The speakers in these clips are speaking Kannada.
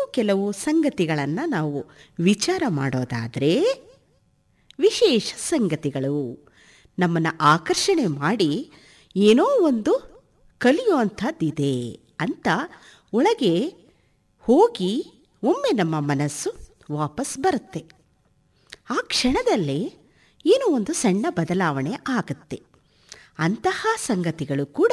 ಕೆಲವು ಸಂಗತಿಗಳನ್ನು ನಾವು ವಿಚಾರ ಮಾಡೋದಾದರೆ ವಿಶೇಷ ಸಂಗತಿಗಳು ನಮ್ಮನ್ನು ಆಕರ್ಷಣೆ ಮಾಡಿ ಏನೋ ಒಂದು ಕಲಿಯುವಂಥದ್ದಿದೆ ಅಂತ ಒಳಗೆ ಹೋಗಿ ಒಮ್ಮೆ ನಮ್ಮ ಮನಸ್ಸು ವಾಪಸ್ ಬರುತ್ತೆ ಆ ಕ್ಷಣದಲ್ಲಿ ಏನೋ ಒಂದು ಸಣ್ಣ ಬದಲಾವಣೆ ಆಗುತ್ತೆ ಅಂತಹ ಸಂಗತಿಗಳು ಕೂಡ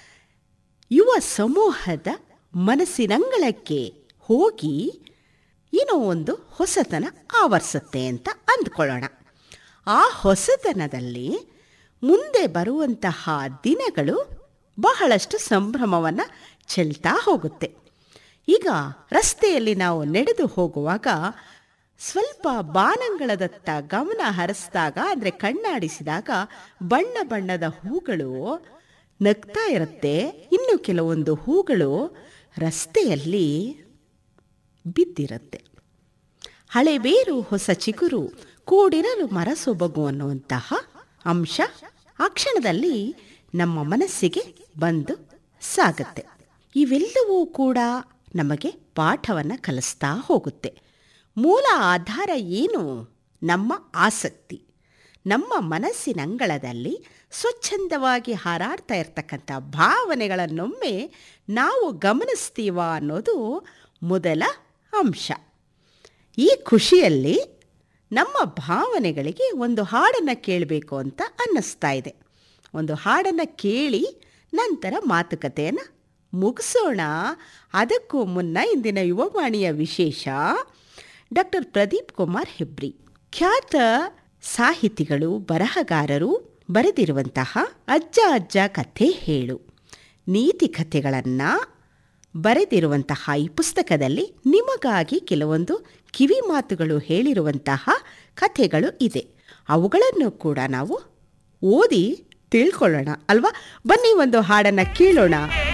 ಯುವ ಸಮೂಹದ ಮನಸ್ಸಿನಂಗಳಕ್ಕೆ ಹೋಗಿ ಏನೋ ಒಂದು ಹೊಸತನ ಆವರಿಸುತ್ತೆ ಅಂತ ಅಂದ್ಕೊಳ್ಳೋಣ ಆ ಹೊಸತನದಲ್ಲಿ ಮುಂದೆ ಬರುವಂತಹ ದಿನಗಳು ಬಹಳಷ್ಟು ಸಂಭ್ರಮವನ್ನು ಚೆಲ್ತಾ ಹೋಗುತ್ತೆ ಈಗ ರಸ್ತೆಯಲ್ಲಿ ನಾವು ನಡೆದು ಹೋಗುವಾಗ ಸ್ವಲ್ಪ ಬಾನಂಗಳದತ್ತ ಗಮನ ಹರಿಸಿದಾಗ ಅಂದರೆ ಕಣ್ಣಾಡಿಸಿದಾಗ ಬಣ್ಣ ಬಣ್ಣದ ಹೂಗಳು ನಗ್ತಾ ಇರುತ್ತೆ ಇನ್ನು ಕೆಲವೊಂದು ಹೂಗಳು ರಸ್ತೆಯಲ್ಲಿ ಬಿದ್ದಿರುತ್ತೆ ಹಳೆ ಬೇರು ಹೊಸ ಚಿಗುರು ಕೂಡಿರಲು ಮರ ಸೊಬಗು ಅನ್ನುವಂತಹ ಅಂಶ ಆ ಕ್ಷಣದಲ್ಲಿ ನಮ್ಮ ಮನಸ್ಸಿಗೆ ಬಂದು ಸಾಗುತ್ತೆ ಇವೆಲ್ಲವೂ ಕೂಡ ನಮಗೆ ಪಾಠವನ್ನು ಕಲಿಸ್ತಾ ಹೋಗುತ್ತೆ ಮೂಲ ಆಧಾರ ಏನು ನಮ್ಮ ಆಸಕ್ತಿ ನಮ್ಮ ಮನಸ್ಸಿನಂಗಳದಲ್ಲಿ ಸ್ವಚ್ಛಂದವಾಗಿ ಹಾರಾಡ್ತಾ ಇರ್ತಕ್ಕಂಥ ಭಾವನೆಗಳನ್ನೊಮ್ಮೆ ನಾವು ಗಮನಿಸ್ತೀವ ಅನ್ನೋದು ಮೊದಲ ಅಂಶ ಈ ಖುಷಿಯಲ್ಲಿ ನಮ್ಮ ಭಾವನೆಗಳಿಗೆ ಒಂದು ಹಾಡನ್ನು ಕೇಳಬೇಕು ಅಂತ ಅನ್ನಿಸ್ತಾ ಇದೆ ಒಂದು ಹಾಡನ್ನು ಕೇಳಿ ನಂತರ ಮಾತುಕತೆಯನ್ನು ಮುಗಿಸೋಣ ಅದಕ್ಕೂ ಮುನ್ನ ಇಂದಿನ ಯುವವಾಣಿಯ ವಿಶೇಷ ಡಾಕ್ಟರ್ ಪ್ರದೀಪ್ ಕುಮಾರ್ ಹೆಬ್ರಿ ಖ್ಯಾತ ಸಾಹಿತಿಗಳು ಬರಹಗಾರರು ಬರೆದಿರುವಂತಹ ಅಜ್ಜ ಅಜ್ಜ ಕಥೆ ಹೇಳು ನೀತಿ ಕಥೆಗಳನ್ನು ಬರೆದಿರುವಂತಹ ಈ ಪುಸ್ತಕದಲ್ಲಿ ನಿಮಗಾಗಿ ಕೆಲವೊಂದು ಕಿವಿ ಮಾತುಗಳು ಹೇಳಿರುವಂತಹ ಕಥೆಗಳು ಇದೆ ಅವುಗಳನ್ನು ಕೂಡ ನಾವು ಓದಿ ತಿಳ್ಕೊಳ್ಳೋಣ ಅಲ್ವಾ ಬನ್ನಿ ಒಂದು ಹಾಡನ್ನು ಕೇಳೋಣ